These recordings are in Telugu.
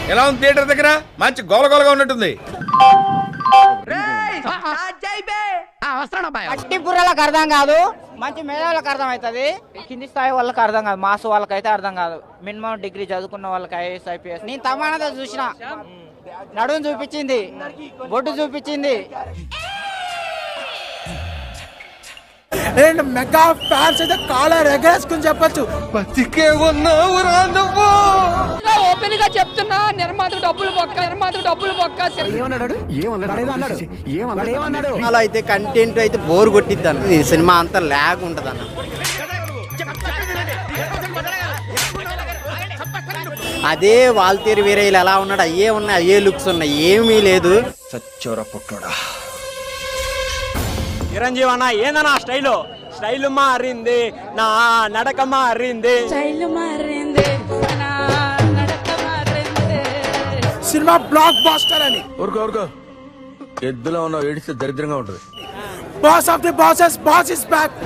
ఎలా ఉంది థియేటర్ దగ్గర మంచి గోలగోలగా ఉన్నట్టుంది వస్తాను అబ్బాయి అట్టి బుర్రలకు అర్థం కాదు మంచి మేధావులకు అర్థం అవుతుంది కింది స్థాయి వాళ్ళకి అర్థం కాదు మాస్ వాళ్ళకైతే అర్థం కాదు మినిమం డిగ్రీ చదువుకున్న వాళ్ళకి ఐఏఎస్ ఐపీఎస్ నేను తమానతో చూసిన నడుము చూపించింది బొడ్డు చూపించింది అండ్ మెగా ఫ్యాన్స్ అయితే కాలర్ ఎగరేసుకుని చెప్పొచ్చు ఓపెన్ గా చెప్తున్నా నిర్మాత డబ్బులు బొక్క నిర్మాత డబ్బులు బొక్క సినిమాలో అయితే కంటెంట్ అయితే బోర్ కొట్టిద్ది అన్న ఈ సినిమా అంతా ల్యాగ్ ఉంటుంది అన్న అదే వాల్తీరు వీరయ్యలు ఎలా ఉన్నాడు అయ్యే ఉన్నాయి అయ్యే లుక్స్ ఉన్నాయి ఏమీ లేదు చిరంజీవి అన్న ఏందన్నా స్టైలు స్టైల్ మారింది నా నడక మారింది స్టైల్ మారింది నా నడక మారింది సినిమా బ్లాక్ బాస్టర్ అని ఊరుకో ఊరుకో ఎద్దులో ఉన్న ఏడిస్తే దరిద్రంగా ఉంటుంది boss of the bosses boss is back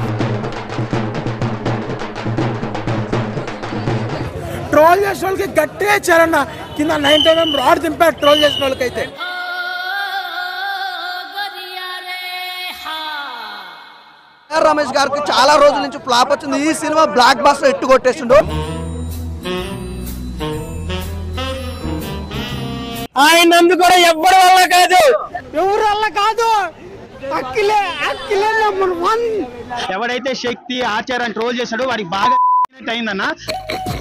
troll చేసిన వాళ్ళకి గట్టిగా ఇచ్చారన్న కింద నైన్ టైం రాడ్ దింపారు ట్రోల్ చేసిన వాళ్ళకైతే రమేష్ గారికి చాలా రోజుల నుంచి ఫ్లాప్ వచ్చింది ఈ సినిమా బ్లాక్ బాస్టర్ ఎట్టు కొట్టేసిండు ఆయన కూడా ఎవ్వరి వల్ల కాదు ఎవరి వల్ల కాదు అఖిలే అఖిలే నెంబర్ వన్ ఎవడైతే శక్తి ఆచారాన్ని ట్రోల్ చేశాడో వాడికి బాగా అయిందన్న